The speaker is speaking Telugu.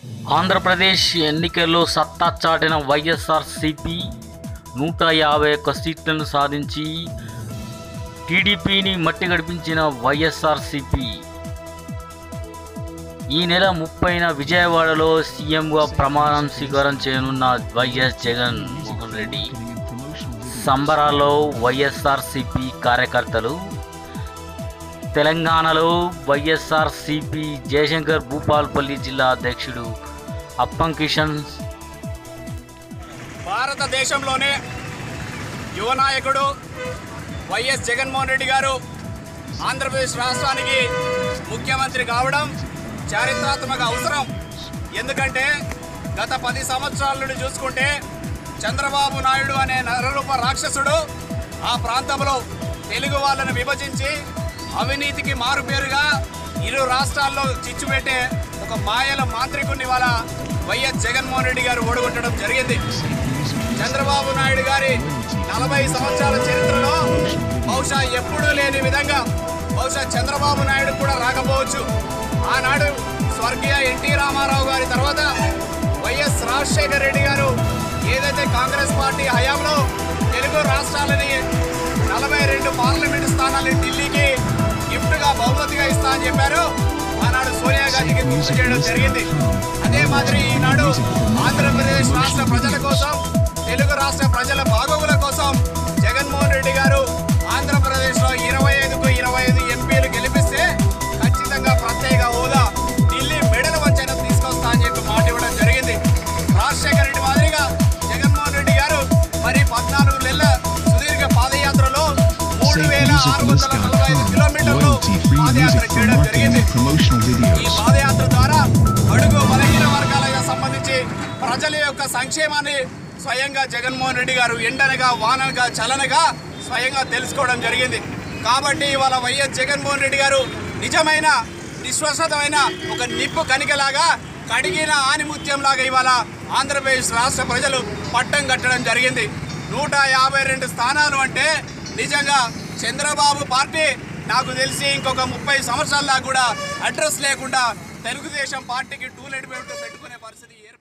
ఆంధ్రప్రదేశ్ ఎన్నికల్లో సత్తా చాటిన వైఎస్ఆర్సిపి నూట యాభై ఒక్క సీట్లను సాధించి టీడీపీని మట్టి గడిపించిన వైఎస్ఆర్సిపి ఈ నెల ముప్పైన విజయవాడలో సీఎంగా ప్రమాణం స్వీకారం చేయనున్న వైఎస్ జగన్ మోహన్ రెడ్డి సంబరాల్లో వైఎస్ఆర్సిపి కార్యకర్తలు తెలంగాణలో వైఎస్ఆర్సిపి జయశంకర్ భూపాల్పల్లి జిల్లా అధ్యక్షుడు అప్పం కిషన్ భారతదేశంలోనే యువ నాయకుడు వైఎస్ జగన్మోహన్ రెడ్డి గారు ఆంధ్రప్రదేశ్ రాష్ట్రానికి ముఖ్యమంత్రి కావడం చారిత్రాత్మక అవసరం ఎందుకంటే గత పది సంవత్సరాల నుండి చూసుకుంటే చంద్రబాబు నాయుడు అనే నరరూప రాక్షసుడు ఆ ప్రాంతంలో తెలుగు వాళ్ళను విభజించి అవినీతికి మారుపేరుగా ఇరు రాష్ట్రాల్లో చిచ్చు పెట్టే ఒక మాయల మాంత్రికుని వాళ్ళ వైఎస్ జగన్మోహన్ రెడ్డి గారు ఓడగొట్టడం జరిగింది చంద్రబాబు నాయుడు గారి నలభై సంవత్సరాల చరిత్రలో బహుశా ఎప్పుడూ లేని విధంగా బహుశా చంద్రబాబు నాయుడు కూడా రాకపోవచ్చు ఆనాడు స్వర్గీయ ఎన్టీ రామారావు గారి తర్వాత వైఎస్ రాజశేఖర రెడ్డి గారు ఏదైతే కాంగ్రెస్ పార్టీ హయాంలో తెలుగు రాష్ట్రాలని నలభై రెండు పార్లమెంటు స్థానాలని ఢిల్లీకి గిఫ్ట్గా బహుమతిగా ఇస్తా అని చెప్పారు ఆనాడు సోనియా గాంధీకి గుర్తు చేయడం జరిగింది అదే మాదిరి ఈనాడు ఆంధ్రప్రదేశ్ రాష్ట్ర ప్రజల కోసం తెలుగు రాష్ట్ర ప్రజల బాగోగుల కోసం జగన్మోహన్ రెడ్డి గారు ఆంధ్రప్రదేశ్లో ఇరవై ఐదుకు ఇరవై ఐదు ఎంపీలు గెలిపిస్తే ఖచ్చితంగా ప్రత్యేక హోదా ఢిల్లీ మెడల వంచన తీసుకొస్తా అని చెప్పి మాట ఇవ్వడం జరిగింది రాజశేఖర రెడ్డి మాదిరిగా జగన్మోహన్ రెడ్డి గారు మరి పద్నాలుగు నెలల సుదీర్ఘ పాదయాత్రలో మూడు Save వేల music ఆరు on వందల నలభై ఐదు Discount. కిలోమీటర్లు Royalty free padayatra music for చేయడం marketing జరిగింది and promotional ఈ videos. పాదయాత్ర ద్వారా అడుగు బలహీన వర్గాలకు సంబంధించి ప్రజల యొక్క సంక్షేమాన్ని స్వయంగా జగన్మోహన్ రెడ్డి గారు ఎండనగా వాననగా చలనగా స్వయంగా తెలుసుకోవడం జరిగింది కాబట్టి ఇవాళ వైఎస్ జగన్మోహన్ రెడ్డి గారు నిజమైన విశ్వసతమైన ఒక నిప్పు కనికలాగా కడిగిన ఆనిముత్యంలాగా ఇవాళ ఆంధ్రప్రదేశ్ రాష్ట్ర ప్రజలు పట్టం కట్టడం జరిగింది నూట యాభై రెండు స్థానాలు అంటే నిజంగా చంద్రబాబు పార్టీ నాకు తెలిసి ఇంకొక ముప్పై సంవత్సరాల దాకా కూడా అడ్రస్ లేకుండా తెలుగుదేశం పార్టీకి టూలెట్ పెట్టుకునే పరిస్థితి ఏర్పడింది